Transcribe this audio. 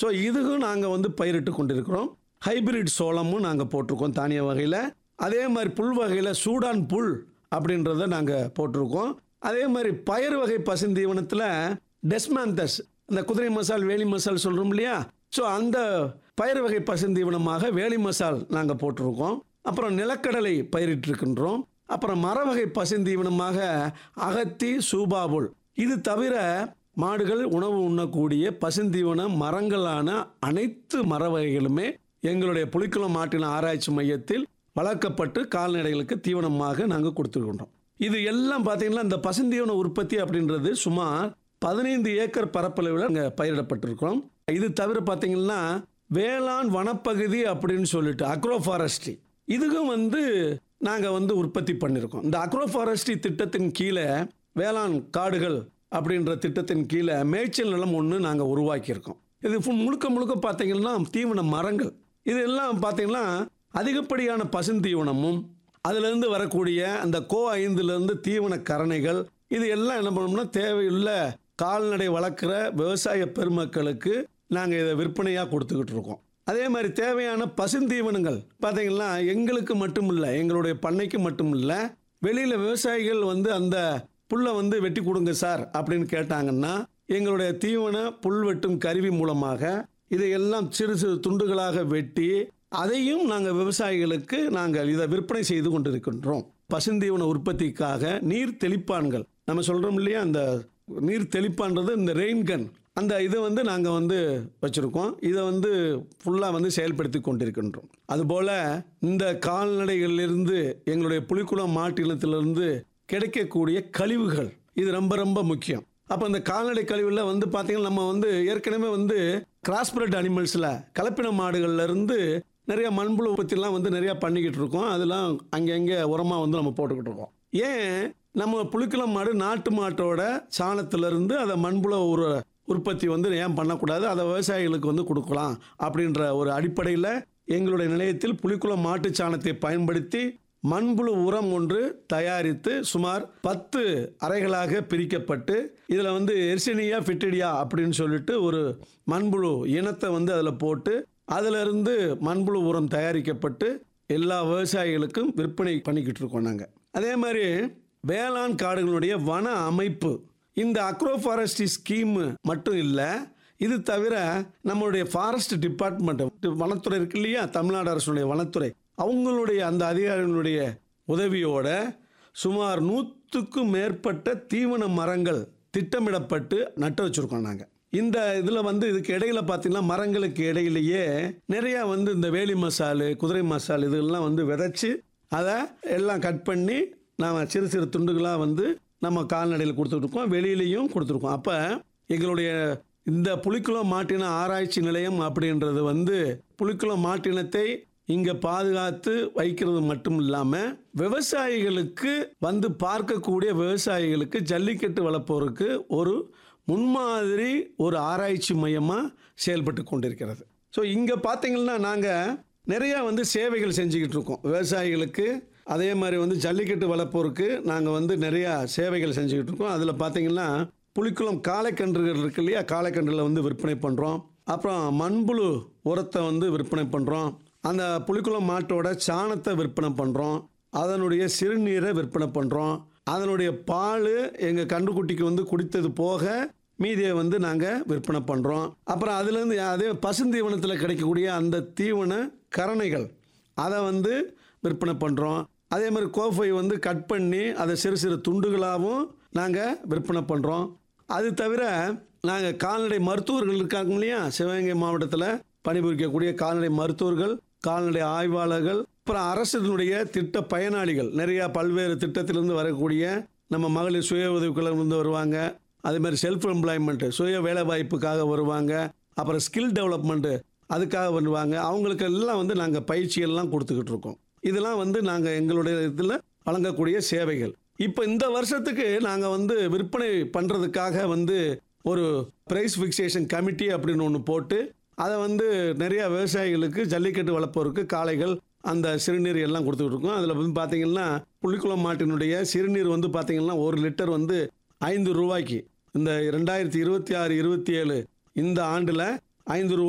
so இதுக்கும் நாங்கள் வந்து பயிரிட்டு கொண்டிருக்கிறோம் ஹைபிரிட் சோளமும் நாங்கள் போட்டிருக்கோம் தானிய வகையில் அதே மாதிரி புல் வகையில் சூடான் புல் அப்படின்றத நாங்கள் போட்டிருக்கோம் அதே மாதிரி பயிர் வகை பசுந்தீவனத்தில் டெஸ்மாந்தஸ் இந்த குதிரை மசால் வேலி மசால் சொல்கிறோம் இல்லையா ஸோ அந்த பயிர் வகை பசுந்தீவனமாக வேலி மசால் நாங்கள் போட்டிருக்கோம் அப்புறம் நிலக்கடலை பயிரிட்டிருக்கின்றோம் அப்புறம் மர வகை பசுந்தீவனமாக அகத்தி சூபாபுல் இது தவிர மாடுகள் உணவு உண்ணக்கூடிய பசுந்தீவன மரங்களான அனைத்து மர வகைகளுமே எங்களுடைய புலிக்குளம் மாட்டின ஆராய்ச்சி மையத்தில் வளர்க்கப்பட்டு கால்நடைகளுக்கு தீவனமாக நாங்கள் கொடுத்துருக்கின்றோம் இது எல்லாம் பார்த்தீங்கன்னா இந்த பசுந்தீவன உற்பத்தி அப்படின்றது சுமார் பதினைந்து ஏக்கர் பரப்பளவில் அங்கே பயிரிடப்பட்டிருக்கிறோம் இது தவிர பார்த்தீங்கன்னா வேளாண் வனப்பகுதி அப்படின்னு சொல்லிட்டு அக்ரோ ஃபாரஸ்ட்ரி இதுக்கும் வந்து நாங்கள் வந்து உற்பத்தி பண்ணியிருக்கோம் இந்த அக்ரோ ஃபாரஸ்ட்ரி திட்டத்தின் கீழே வேளாண் காடுகள் அப்படின்ற திட்டத்தின் கீழே மேய்ச்சல் நிலம் ஒன்று நாங்கள் உருவாக்கியிருக்கோம் இது full முழுக்க முழுக்க பார்த்தீங்கன்னா தீவன மரங்கள் இது எல்லாம் பார்த்தீங்கன்னா அதிகப்படியான பசுந்தீவனமும் அதிலிருந்து வரக்கூடிய அந்த கோ ஐந்துலேருந்து தீவன கரணைகள் இது எல்லாம் என்ன பண்ணோம்னா தேவையுள்ள கால்நடை வளர்க்குற விவசாய பெருமக்களுக்கு நாங்கள் இதை விற்பனையாக கொடுத்துக்கிட்டு இருக்கோம் அதே மாதிரி தேவையான பசுந்தீவனங்கள் பார்த்தீங்கன்னா எங்களுக்கு மட்டும் இல்லை எங்களுடைய பண்ணைக்கு மட்டும் இல்லை வெளியில் விவசாயிகள் வந்து அந்த புல்லை வந்து வெட்டி கொடுங்க சார் அப்படின்னு கேட்டாங்கன்னா எங்களுடைய தீவன புல் வெட்டும் கருவி மூலமாக இதையெல்லாம் சிறு சிறு துண்டுகளாக வெட்டி அதையும் நாங்கள் விவசாயிகளுக்கு நாங்கள் இதை விற்பனை செய்து கொண்டிருக்கின்றோம் பசுந்தீவன உற்பத்திக்காக நீர் தெளிப்பான்கள் நம்ம சொல்கிறோம் இல்லையா அந்த நீர் தெளிப்பான்றது இந்த ரெயின் கன் அந்த இதை வந்து நாங்கள் வந்து வச்சுருக்கோம் இதை வந்து ஃபுல்லாக வந்து செயல்படுத்தி கொண்டிருக்கின்றோம் அதுபோல் இந்த கால்நடைகளிலிருந்து எங்களுடைய புலிக்குளம் மாட்டினத்திலிருந்து கிடைக்கக்கூடிய கழிவுகள் இது ரொம்ப ரொம்ப முக்கியம் அப்போ இந்த கால்நடை கழிவுல வந்து பார்த்தீங்கன்னா நம்ம வந்து ஏற்கனவே வந்து கிராஸ்பிரட் அனிமல்ஸில் கலப்பின மாடுகள்ல இருந்து நிறைய மண்புழு உற்பத்திலாம் வந்து நிறைய பண்ணிக்கிட்டு இருக்கோம் அதெல்லாம் அங்கங்கே உரமாக வந்து நம்ம போட்டுக்கிட்டு இருக்கோம் ஏன் நம்ம புலிக்குளம் மாடு நாட்டு மாட்டோட சாணத்திலிருந்து அதை மண்புழு ஒரு உற்பத்தி வந்து ஏன் பண்ணக்கூடாது அதை விவசாயிகளுக்கு வந்து கொடுக்கலாம் அப்படின்ற ஒரு அடிப்படையில் எங்களுடைய நிலையத்தில் புலிக்குளம் மாட்டு சாணத்தை பயன்படுத்தி மண்புழு உரம் ஒன்று தயாரித்து சுமார் பத்து அறைகளாக பிரிக்கப்பட்டு இதில் வந்து எர்சினியா ஃபிட்டிடியா அப்படின்னு சொல்லிட்டு ஒரு மண்புழு இனத்தை வந்து அதில் போட்டு அதிலிருந்து மண்புழு உரம் தயாரிக்கப்பட்டு எல்லா விவசாயிகளுக்கும் விற்பனை பண்ணிக்கிட்டு இருக்கோம் நாங்கள் அதே மாதிரி வேளாண் காடுகளுடைய வன அமைப்பு இந்த அக்ரோ ஃபாரஸ்ட்ரி ஸ்கீம் மட்டும் இல்லை இது தவிர நம்மளுடைய ஃபாரஸ்ட் டிபார்ட்மெண்ட் வனத்துறை இருக்கு இல்லையா தமிழ்நாடு அரசுடைய வனத்துறை அவங்களுடைய அந்த அதிகாரிகளுடைய உதவியோட சுமார் நூற்றுக்கும் மேற்பட்ட தீவன மரங்கள் திட்டமிடப்பட்டு நட்டு வச்சுருக்கோம் நாங்கள் இந்த இதில் வந்து இதுக்கு இடையில பார்த்தீங்கன்னா மரங்களுக்கு இடையிலேயே நிறையா வந்து இந்த வேலி மசாலு குதிரை மசால் இதெல்லாம் வந்து விதைச்சி அதை எல்லாம் கட் பண்ணி நாம் சிறு சிறு துண்டுகளாக வந்து நம்ம கால்நடையில் கொடுத்துட்ருக்கோம் வெளியிலையும் கொடுத்துருக்கோம் அப்போ எங்களுடைய இந்த புலிக்குளம் மாட்டின ஆராய்ச்சி நிலையம் அப்படின்றது வந்து புலிக்குளம் மாட்டினத்தை இங்கே பாதுகாத்து வைக்கிறது மட்டும் இல்லாமல் விவசாயிகளுக்கு வந்து பார்க்கக்கூடிய விவசாயிகளுக்கு ஜல்லிக்கட்டு வளர்ப்போருக்கு ஒரு முன்மாதிரி ஒரு ஆராய்ச்சி மையமாக செயல்பட்டு கொண்டிருக்கிறது ஸோ இங்கே பார்த்தீங்கன்னா நாங்கள் நிறையா வந்து சேவைகள் செஞ்சுக்கிட்டு இருக்கோம் விவசாயிகளுக்கு அதே மாதிரி வந்து ஜல்லிக்கட்டு வளர்ப்போருக்கு நாங்கள் வந்து நிறையா சேவைகள் செஞ்சுக்கிட்டு இருக்கோம் அதில் பார்த்தீங்கன்னா புலிக்குளம் காளைக்கன்றுகள் இருக்கு இல்லையா காளைக்கன்றுல வந்து விற்பனை பண்ணுறோம் அப்புறம் மண்புழு உரத்தை வந்து விற்பனை பண்ணுறோம் அந்த புலிக்குளம் மாட்டோட சாணத்தை விற்பனை பண்ணுறோம் அதனுடைய சிறுநீரை விற்பனை பண்ணுறோம் அதனுடைய பால் எங்கள் கன்றுக்குட்டிக்கு வந்து குடித்தது போக மீதியை வந்து நாங்கள் விற்பனை பண்ணுறோம் அப்புறம் அதுலேருந்து அதே பசுந்தீவனத்தில் கிடைக்கக்கூடிய அந்த தீவன கரணைகள் அதை வந்து விற்பனை பண்ணுறோம் அதே மாதிரி கோஃபை வந்து கட் பண்ணி அதை சிறு சிறு துண்டுகளாகவும் நாங்கள் விற்பனை பண்ணுறோம் அது தவிர நாங்கள் கால்நடை மருத்துவர்கள் இருக்காங்க இல்லையா சிவகங்கை மாவட்டத்தில் பணிபுரிக்கக்கூடிய கால்நடை மருத்துவர்கள் கால்நடை ஆய்வாளர்கள் அப்புறம் அரசினுடைய திட்ட பயனாளிகள் நிறையா பல்வேறு திட்டத்திலிருந்து வரக்கூடிய நம்ம மகளிர் சுய உதவிக்குழுலேருந்து வருவாங்க அதே மாதிரி செல்ஃப் எம்ப்ளாய்மெண்ட் சுய வேலை வாய்ப்புக்காக வருவாங்க அப்புறம் ஸ்கில் டெவலப்மெண்ட்டு அதுக்காக வருவாங்க அவங்களுக்கு எல்லாம் வந்து நாங்கள் பயிற்சியெல்லாம் கொடுத்துக்கிட்டு இருக்கோம் இதெல்லாம் வந்து நாங்கள் எங்களுடைய இதில் வழங்கக்கூடிய சேவைகள் இப்போ இந்த வருஷத்துக்கு நாங்கள் வந்து விற்பனை பண்ணுறதுக்காக வந்து ஒரு ப்ரைஸ் ஃபிக்சேஷன் கமிட்டி அப்படின்னு ஒன்று போட்டு அதை வந்து நிறையா விவசாயிகளுக்கு ஜல்லிக்கட்டு வளர்ப்போருக்கு காளைகள் அந்த சிறுநீர் எல்லாம் கொடுத்துக்கிட்டு இருக்கோம் அதில் வந்து பார்த்தீங்கன்னா புள்ளிக்குளம் மாட்டினுடைய சிறுநீர் வந்து பார்த்தீங்கன்னா ஒரு லிட்டர் வந்து ஐந்து ரூபாய்க்கு இந்த ரெண்டாயிரத்தி இருபத்தி ஆறு இருபத்தி ஏழு இந்த ஆண்டில் ஐந்து ரூபாய்